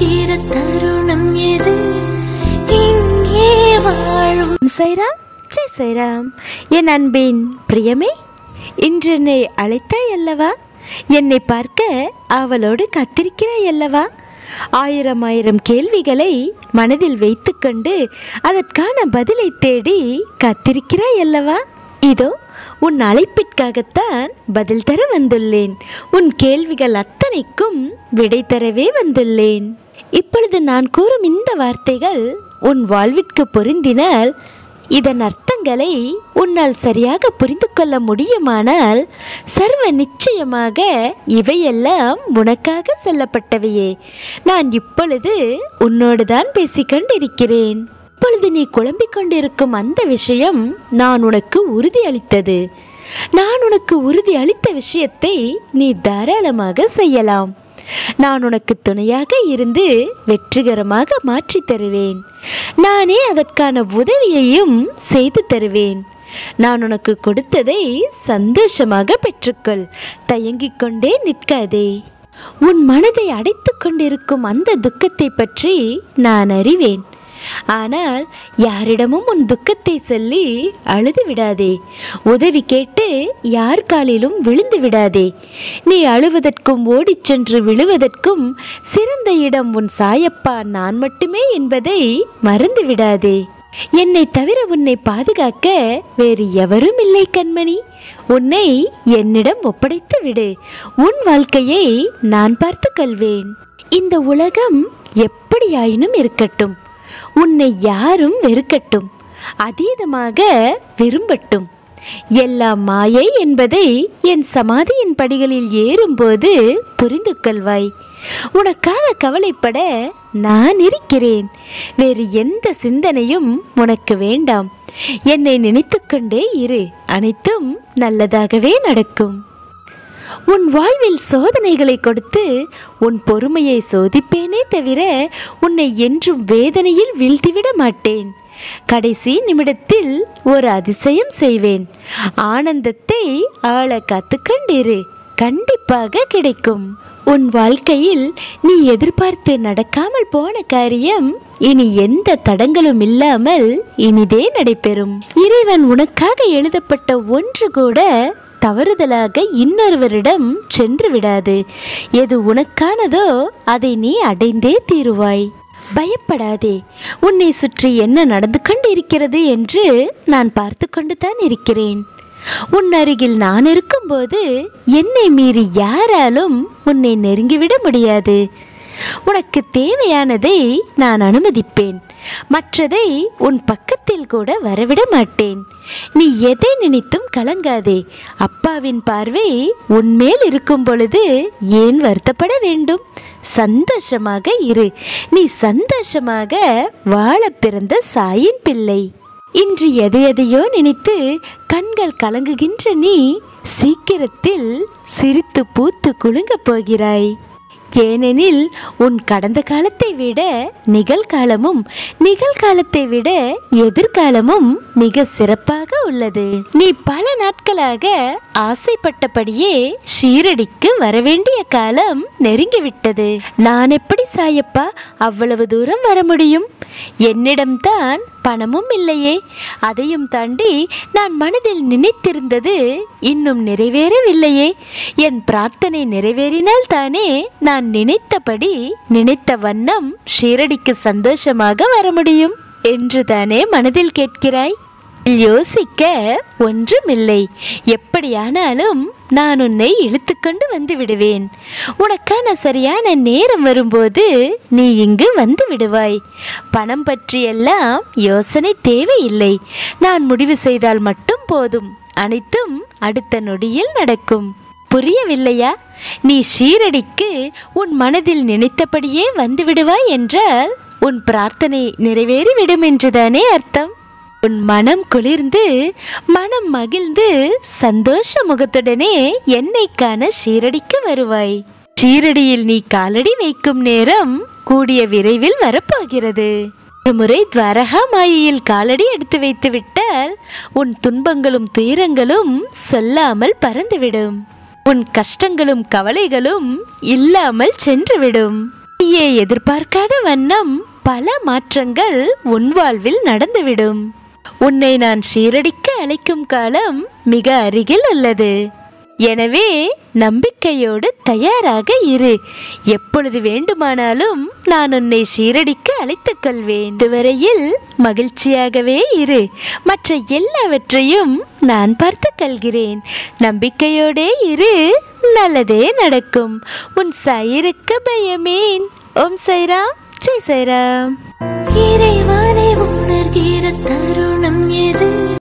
இரு தருணம் எது இங்கே வாழும் சைராம் ஜெய் சைராம் என் அன்பின் பிரியமே இன்று என்னை அழைத்தாய் அல்லவா என்னை பார்க்க அவளோடு காத்திருக்கிறாய் அல்லவா ஆயிரம் ஆயிரம் கேள்விகளை மனதில் வைத்துக்கொண்டு அதற்கான பதிலை தேடி காத்திருக்கிறாய் அல்லவா இதோ உன் அழைப்பிற்காகத்தான் பதில் தர வந்துள்ளேன் உன் கேள்விகள் அத்தனைக்கும் விடை தரவே வந்துள்ளேன் இப்பொழுது நான் கூறும் இந்த வார்த்தைகள் உன் வாழ்விற்கு பொருந்தினால் இதன் அர்த்தங்களை உன்னால் சரியாக புரிந்து கொள்ள முடியுமானால் சர்வ நிச்சயமாக இவையெல்லாம் உனக்காக சொல்லப்பட்டவையே நான் இப்பொழுது உன்னோடு தான் பேசிக்கொண்டிருக்கிறேன் இப்பொழுது நீ குழம்பிக் கொண்டிருக்கும் அந்த விஷயம் நான் உனக்கு உறுதி அளித்தது நான் உனக்கு உறுதி அளித்த விஷயத்தை நீ தாராளமாக செய்யலாம் நான் உனக்கு துணையாக இருந்து வெற்றிகரமாக மாற்றித் தருவேன் நானே அதற்கான உதவியையும் செய்து தருவேன் நான் உனக்கு கொடுத்ததை சந்தோஷமாக பெற்றுக்கொள் தயங்கிக் கொண்டே நிற்காதே உன் மனதை அடைத்துக் கொண்டிருக்கும் அந்த துக்கத்தை பற்றி நான் அறிவேன் ஆனால் யாரிடமும் உன் துக்கத்தை சொல்லி அழுது விடாதே உதவி கேட்டு யார் காலிலும் விழுந்து விடாதே நீ அழுவதற்கும் ஓடிச் சென்று விழுவதற்கும் சிறந்த இடம் உன் சாயப்பா நான் மட்டுமே என்பதை மறந்து விடாதே என்னை தவிர உன்னை பாதுகாக்க வேறு எவரும் இல்லை கண்மணி உன்னை என்னிடம் ஒப்படைத்து விடு உன் வாழ்க்கையை நான் பார்த்து கொள்வேன் இந்த உலகம் எப்படியாயினும் இருக்கட்டும் உன்னை யாரும் வெறுக்கட்டும் அதீதமாக விரும்பட்டும் எல்லாம் மாயை என்பதை என் சமாதியின் படிகளில் ஏறும்போது புரிந்து கொள்வாய் உனக்காக கவலைப்பட நான் இருக்கிறேன் வேறு எந்த சிந்தனையும் உனக்கு வேண்டாம் என்னை நினைத்துக்கொண்டே இரு அனைத்தும் நல்லதாகவே நடக்கும் உன் வாழ்வில் சோதனைகளை கொடுத்து உன் பொறுமையை சோதிப்பேனே தவிர உன்னை என்றும் வேதனையில் வீழ்த்திவிட மாட்டேன் கடைசி நிமிடத்தில் ஒரு அதிசயம் செய்வேன் ஆனந்தத்தை ஆள காத்துக்கொண்டிரு கண்டிப்பாக கிடைக்கும் உன் வாழ்க்கையில் நீ எதிர்பார்த்து நடக்காமல் போன காரியம் இனி எந்த தடங்களும் இல்லாமல் இனிதே நடைபெறும் இறைவன் உனக்காக எழுதப்பட்ட ஒன்று கூட தவறுதலாக இன்னொருவரிடம் சென்று விடாது எது உனக்கானதோ அதை நீ அடைந்தே தீருவாய் பயப்படாதே உன்னை சுற்றி என்ன நடந்து கொண்டிருக்கிறது என்று நான் பார்த்து கொண்டு தான் இருக்கிறேன் உன் அருகில் நான் இருக்கும்போது என்னை மீறி யாராலும் உன்னை நெருங்கிவிட முடியாது உனக்கு தேவையானதை நான் அனுமதிப்பேன் மற்றதை உன் பக்கத்தில் கூட வரவிட மாட்டேன் நீ எதை நினைத்தும் கலங்காதே அப்பாவின் பார்வை உன்மேல் இருக்கும் பொழுது ஏன் வருத்தப்பட வேண்டும் சந்தோஷமாக இரு நீ சந்தோஷமாக வாழ பிறந்த சாயின் பிள்ளை இன்று எதை எதையோ நினைத்து கண்கள் கலங்குகின்ற நீ சீக்கிரத்தில் சிரித்து பூத்து குலுங்கப் போகிறாய் ஏனெனில் உன் கடந்த காலத்தை விட நிகழ்காலமும் நிகழ்காலத்தை விட எதிர்காலமும் மிக சிறப்பாக உள்ளது நீ பல நாட்களாக ஆசைப்பட்டபடியே ஷீரடிக்கு வரவேண்டிய காலம் நெருங்கிவிட்டது நான் எப்படி சாயப்பா அவ்வளவு தூரம் வர முடியும் என்னிடம்தான் பணமும் இல்லையே அதையும் தாண்டி நான் மனதில் நினைத்திருந்தது இன்னும் நிறைவேறவில்லையே என் பிரார்த்தனை நிறைவேறினால் தானே நான் நினைத்தபடி நினைத்த வண்ணம் ஷீரடிக்கு சந்தோஷமாக வர முடியும் என்றுதானே மனதில் கேட்கிறாய் யோசிக்க ஒன்றுமில்லை எப்படியானாலும் நான் உன்னை இழுத்துக்கொண்டு வந்து விடுவேன் உனக்கான சரியான நேரம் வரும்போது நீ இங்கு வந்து விடுவாய் பணம் பற்றியெல்லாம் யோசனை தேவையில்லை நான் முடிவு செய்தால் மட்டும் போதும் அனைத்தும் அடுத்த நொடியில் நடக்கும் புரியவில்லையா நீ ஷீரடிக்கு உன் மனதில் நினைத்தபடியே வந்து விடுவாய் என்றால் உன் பிரார்த்தனை நிறைவேறிவிடும் என்றுதானே அர்த்தம் உன் மனம் குளிர்ந்து மனம் மகிழ்ந்து சந்தோஷ முகத்துடனே என்னை காண ஷீரடிக்கு வருவாய் ஷீரடியில் நீ காலடி வைக்கும் நேரம் கூடிய விரைவில் வரப்போகிறது ஒரு முறை துவாரகா மாயையில் காலடி எடுத்து வைத்து விட்டால் உன் துன்பங்களும் துயரங்களும் சொல்லாமல் பறந்துவிடும் உன் கஷ்டங்களும் கவலைகளும் இல்லாமல் சென்றுவிடும் நீயே எதிர்பார்க்காத வண்ணம் பல மாற்றங்கள் உன் வாழ்வில் நடந்துவிடும் உன்னை நான் சீரடிக்க அழைக்கும் காலம் மிக அருகில் உள்ளது எனவே நம்பிக்கையோடு தயாராக இரு எப்பொழுது வேண்டுமானாலும் நான் உன்னை சீரடிக்க அழைத்துக் கொள்வேன் இதுவரையில் மகிழ்ச்சியாகவே இரு மற்ற எல்லாவற்றையும் நான் பார்த்துக் கொள்கிறேன் நம்பிக்கையோடே இரு நல்லதே நடக்கும் உன் சாயிருக்கு பயமேன் ஓம் சைராம் ஜெய் சைராம் இறைவனை உணர்கிற தருணம் எது